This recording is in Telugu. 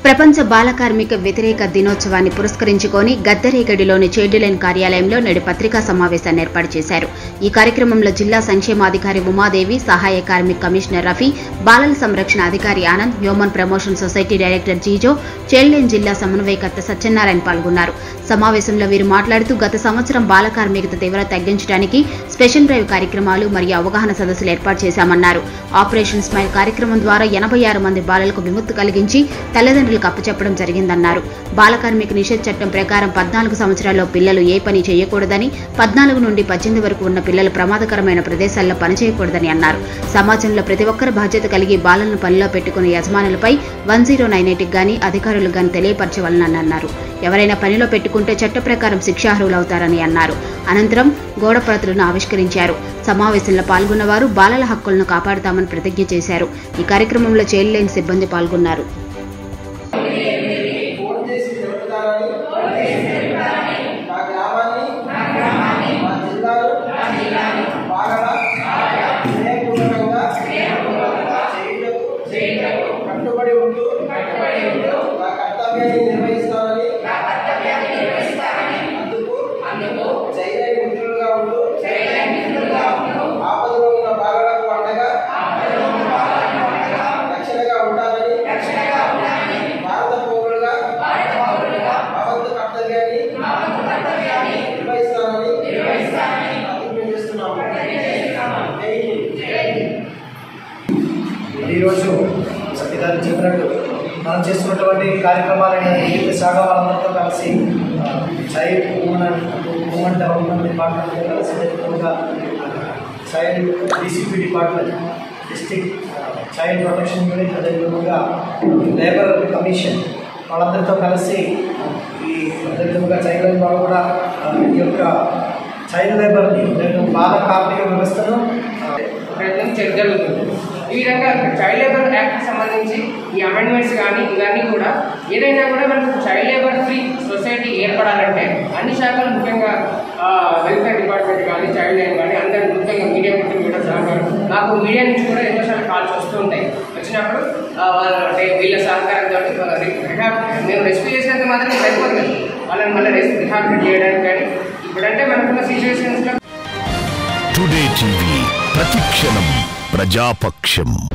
ప్రపంచ బాల కార్మిక వ్యతిరేక దినోత్సవాన్ని పురస్కరించుకొని గద్దరేగడిలోని చైల్డ్ కార్యాలయంలో నేడు పత్రికా సమావేశాన్ని ఏర్పాటు చేశారు ఈ కార్యక్రమంలో జిల్లా సంక్షేమాధికారి ఉమాదేవి సహాయ కార్మిక కమిషనర్ రఫీ బాలల సంరక్షణ అధికారి Anand human promotion society director Jijo child line జిల్లా సమన్వయకర్త సత్యనారాయణ పాల్గొన్నారు సమావేశంలో వీరు మాట్లాడుతూ గత సంవత్సరం బాల కార్మికత తీవ్రత తగ్గించడానికి స్పెషల్ డ్రైవ్ కార్యక్రమాలు మరియు అవగాహన సదస్సులు ఏర్పాటు చేశామన్నారు ఆపరేషన్ స్మైల్ కార్యక్రమం ద్వారా ఎనభై ఆరు మంది బాలలకు విముక్తి కలిగించి తల్లిదండ్రులకు అప్పచెప్పడం జరిగిందన్నారు బాల కార్మిక నిషేధ చట్టం ప్రకారం పద్నాలుగు సంవత్సరాల్లో పిల్లలు ఏ పని చేయకూడదని పద్నాలుగు నుండి పద్దెనిమిది వరకు ఉన్న పిల్లలు ప్రమాదకరమైన ప్రదేశాల్లో పనిచేయకూడదని అన్నారు సమాజంలో ప్రతి ఒక్కరు బాధ్యత కలిగి బాలలను పనిలో పెట్టుకునే యజమానులపై వన్ జీరో నైన్ ఎయిట్కి గానీ అధికారులకు గానీ తెలియపరచవాలని అన్నారు ఎవరైనా పనిలో పెట్టుకుంటే చట్ట ప్రకారం శిక్షార్హులవుతారని అన్నారు అనంతరం గోడప్రతులను ఆవిష్కరించారు సమావేశంలో పాల్గొన్న వారు బాలల హక్కులను కాపాడుతామని ప్రతిజ్ఞ చేశారు ఈ కార్యక్రమంలో చైల్డ్ లైన్ సిబ్బంది పాల్గొన్నారు ఫోన్ చేసి తెలుపుతారని మా గ్రామాన్ని మా జిల్లాను బాగా స్నేహపూర్వకంగా చేయుటకు కట్టుబడి ఉంటూ నా కర్తవ్యాన్ని నిర్వహిస్తానని అందుకు జైలైన మిత్రులుగా ఉంటూ ఆపదలో ఉన్న బాలలకు అండగా రక్షణగా ఉంటానని భారత పౌరులుగా భగవంతు కర్తవ్యాన్ని నిర్వహిస్తానని ప్రతిజ్ఞ చేస్తున్నాము జై హింద్ ఈరోజు సత్యగారు చెప్పినట్టు మనం చేస్తున్నటువంటి కార్యక్రమాలని వివిధ శాఖ వాళ్ళందరితో కలిసి ఆ, చైల్డ్ ఉమెన్ ఉమెన్ డెవలప్మెంట్ డిపార్ట్మెంట్తో కలిసి ఎక్కువగా child DCP department district child protection unit అదేవిధంగా లేబర్ కమిషన్ వాళ్ళందరితో కలిసి ఈ అదేవిధంగా చైల్డ్ లైన్ వాళ్ళు కూడా ఆ, ఈ యొక్క చైల్డ్ లేబర్ని నేను బాల కార్మిక వ్యవస్థను ఆ, ప్రయత్నం చేయడం జరుగుతుంది ఈ విధంగా చైల్డ్ లేబర్ యాక్ట్కి సంబంధించి ఈ అమెండ్మెంట్స్ కానీ ఇవన్నీ కూడా ఏదైనా కూడా మనకు చైల్డ్ లేబర్ ఫ్రీ సొసైటీ ఏర్పడాలంటే అన్ని శాఖలు ముఖ్యంగా వెల్ఫేర్ డిపార్ట్మెంట్ కానీ చైల్డ్ లైన్ కానీ అందరూ ముఖ్యంగా మీడియా పుట్టిన కూడా సహకారం నాకు మీడియా నుంచి కూడా ఎన్నోసార్లు కాల్స్ వస్తూ ఉంటాయి వచ్చినప్పుడు ఆ, వాళ్ళ అంటే వీళ్ళ సహకారంతో రిహాబ్ మేము రెస్క్యూ చేసినంత మాత్రం సరిపోదు కదా వాళ్ళని మళ్ళీ రెస్క్యూ రిహాబిలిట్ చేయడానికి కానీ ఇప్పుడంటే మనకున్న సిచ్యువేషన్స్లో టుడే టీవీ ప్రతిక్షణం ప్రజాపక్షం